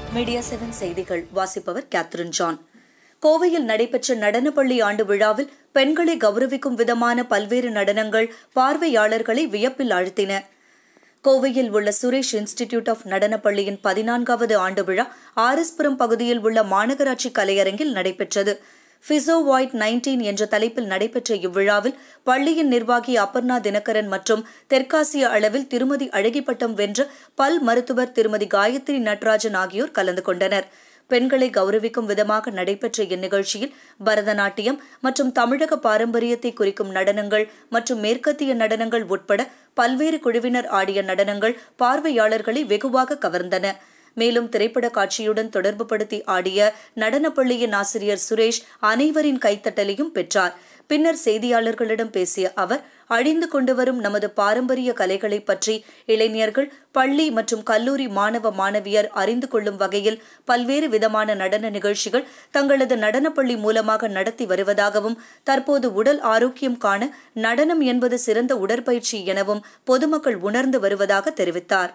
Media seven செய்திகள் வாசிப்பவர் Catherine John கோவையில் நடைபெற்ற நடனப்பள்ளி ஆண்டு விழாவில் பெண்களை கௌரவிக்கும் விதமான பல்வேறு நடனங்கள் பார்வையாளர்களை வியப்பில் ஆழ்த்தின கோவையில் உள்ள சுரேஷ் இன்ஸ்டிடியூட் ஆஃப் நடனப்பள்ளியின் பதினான்காவது ஆண்டு விழா ஆர்எஸ்புரம் பகுதியில் உள்ள மாநகராட்சி கலையரங்கில் நடைபெற்றது ஃபிசோ வாய்ட் நைன்டீன் என்ற தலைப்பில் நடைபெற்ற இவ்விழாவில் பள்ளியின் நிர்வாகி அபர்ணா தினகரன் மற்றும் தெற்காசிய அளவில் திருமதி அழகிப்பட்டம் வென்ற பல் மருத்துவர் திருமதி காயத்ரி நடராஜன் ஆகியோர் கலந்து கொண்டனர் பெண்களை கௌரவிக்கும் விதமாக நடைபெற்ற இந்நிகழ்ச்சியில் பரதநாட்டியம் மற்றும் தமிழக பாரம்பரியத்தை குறிக்கும் நடனங்கள் மற்றும் மேற்கத்திய நடனங்கள் உட்பட பல்வேறு குழுவினர் ஆடிய நடனங்கள் பார்வையாளர்களை வெகுவாக கவர்ந்தன மேலும் திரைப்பட காட்சியுடன் தொடர்புபடுத்தி ஆடிய நடனப்பள்ளியின் ஆசிரியர் சுரேஷ் அனைவரின் கைத்தட்டலையும் பெற்றார் பின்னர் செய்தியாளர்களிடம் பேசிய அவர் அழிந்து கொண்டு வரும் நமது பாரம்பரிய கலைகளை பற்றி இளைஞர்கள் பள்ளி மற்றும் கல்லூரி மாணவ மாணவியர் அறிந்து கொள்ளும் வகையில் பல்வேறு விதமான நடன நிகழ்ச்சிகள் தங்களது நடனப்பள்ளி மூலமாக நடத்தி வருவதாகவும் தற்போது உடல் ஆரோக்கியம் காண நடனம் என்பது சிறந்த உடற்பயிற்சி எனவும் பொதுமக்கள் உணர்ந்து வருவதாக தெரிவித்தார்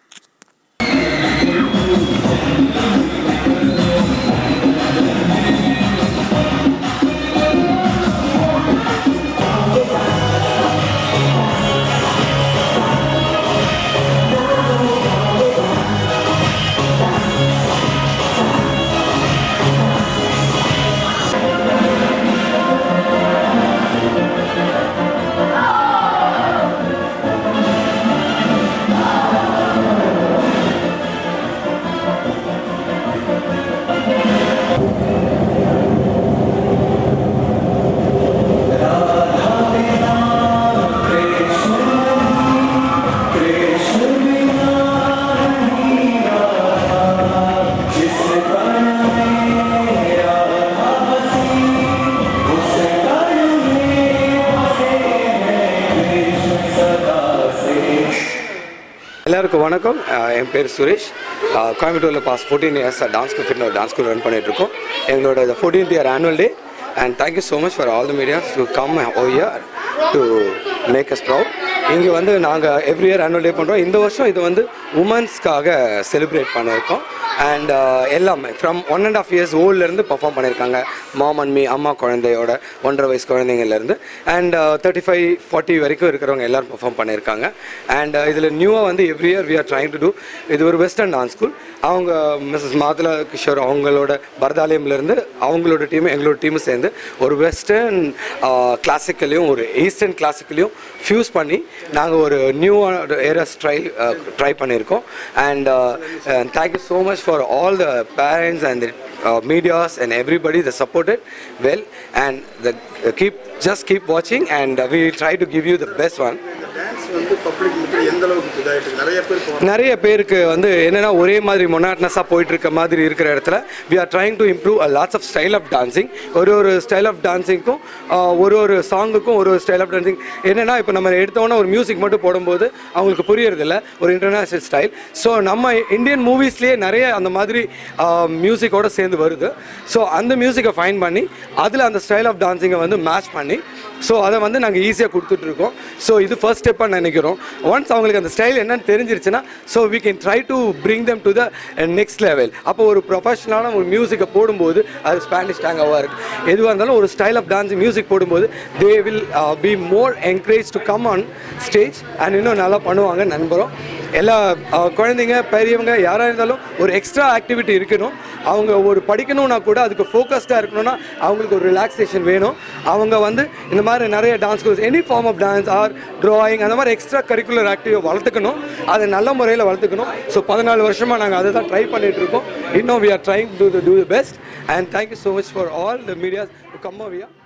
எல்லாருக்கும் வணக்கம் அஹ் என் பேர் சுரேஷ் அஹ் கோயம்புத்தூரில் பாஸ் ஃபோர்டீன் இயர்ஸ் டான்ஸ் ஃபிட்னு ஒரு டான்ஸ் ஸ்கூல் ரன் பண்ணிகிட்ருக்கோம் எங்களோட fourteenth year annual day and thank you so much for all the medias to come over here to make us proud இங்கே வந்து நாங்கள் எவ்ரி இயர் ஆனுவல் டே பண்ணுறோம் இந்த வருஷம் இது வந்து உமன்ஸ்க்காக செலிப்ரேட் பண்ணியிருக்கோம் அண்ட் எல்லாமே from one and half years ஓல்ட்லேருந்து பர்ஃபார்ம் பண்ணியிருக்காங்க மாம் அண்ட் மீ அம்மா குழந்தையோட ஒன்றரை வயசு குழந்தைங்கள்லேருந்து அண்ட் தேர்ட்டி ஃபைவ் ஃபார்ட்டி வரைக்கும் இருக்கிறவங்க எல்லாரும் பர்ஃபார்ம் பண்ணியிருக்காங்க அண்ட் இதில் நியூவாக வந்து every year we are trying to do இது ஒரு வெஸ்டர்ன் டான்ஸ் ஸ்கூல் அவங்க மிஸ்ஸஸ் மாதுலா கிஷோர் அவங்களோட பரதாலயம்லேருந்து அவங்களோட டீமும் எங்களோட டீமும் சேர்ந்து ஒரு வெஸ்டர்ன் கிளாசிக்கலையும் ஒரு ஈஸ்டர்ன் கிளாசிக்கலையும் ஃபியூஸ் பண்ணி நாங்கள் ஒரு நியூ ஏரஸ் ட்ரை ட்ரை பண்ணியிருக்கோம் and thank you so much for all the parents and medias and everybody the supported well and the keep just keep வாட்சிங் and we try to give you the best one இந்த dance வந்து public மத்தியில் எந்த அளவுக்கு இதாகிட்டு இருக்கு? நிறைய பேர் இப்போ நிறைய பேருக்கு வந்து என்னன்னா ஒரே மாதிரி மொனாட்னஸாக போயிட்டு இருக்க மாதிரி இருக்கிற இடத்துல we are trying to improve lots of style of dancing ஒரு ஒரு ஸ்டைல் ஆஃப் டான்சிங்க்கும் ஒரு ஒரு சாங்குக்கும் ஒரு ஒரு ஸ்டைல் ஆஃப் டான்சிங் என்னன்னா இப்போ நம்ம எடுத்தோன்னா ஒரு மியூசிக் மட்டும் போடும்போது அவங்களுக்கு புரியறதில்ல ஒரு இன்டர்நேஷ்னல் ஸ்டைல் ஸோ நம்ம இந்தியன் மூவிஸ்லேயே நிறைய அந்த மாதிரி மியூசிக்கோட சேர்ந்து வருது ஸோ அந்த மியூசிக்கை ஃபைன் பண்ணி அதில் அந்த ஸ்டைல் ஆஃப் டான்சிங்கை வந்து மேட்ச் பண்ணி ஸோ அதை வந்து நாங்கள் ஈஸியாக கொடுத்துட்ருக்கோம் ஸோ இது ஃபர்ஸ்ட் ஸ்டெப்பாக நினைக்கிறோம் ஒன்ஸ் அவங்களுக்கு அந்த ஸ்டைல் என்னன்னு தெரிஞ்சிருச்சுன்னா so we can try to bring them to the next level அப்போ ஒரு ப்ரொஃபஷனலான ஒரு மியூசிக்கை போடும்போது அது ஸ்பானிஷ் டேங்காவாக இருக்குது எதுவாக இருந்தாலும் ஒரு ஸ்டைல் ஆஃப் டான்ஸ் மியூசிக் போடும்போது they will be more encourage to come on stage and இன்னும் நல்லா பண்ணுவாங்க நண்பரும் எல்லா அஹ், குழந்தைங்க பெரியவங்க யாராக இருந்தாலும் ஒரு எக்ஸ்ட்ரா ஆக்டிவிட்டி இருக்கணும் அவங்க ஒரு படிக்கணும்னா கூட அதுக்கு ஃபோக்கஸ்டாக இருக்கணும்னா அவங்களுக்கு ஒரு ரிலாக்ஸேஷன் வேணும் அவங்க வந்து இந்த மாதிரி நிறைய dance course any form of dance or drawing அந்த மாதிரி எக்ஸ்ட்ரா கரிக்குலர் ஆக்டிவ் வளர்த்துக்கணும் அதை நல்ல முறையில் வளர்த்துக்கணும் ஸோ பதினாலு வருஷமாக நாங்கள் அதை தான் ட்ரை பண்ணிட்டு இருக்கோம் இன்னும் we are trying to do the best and thank you so much for all the medias come வியா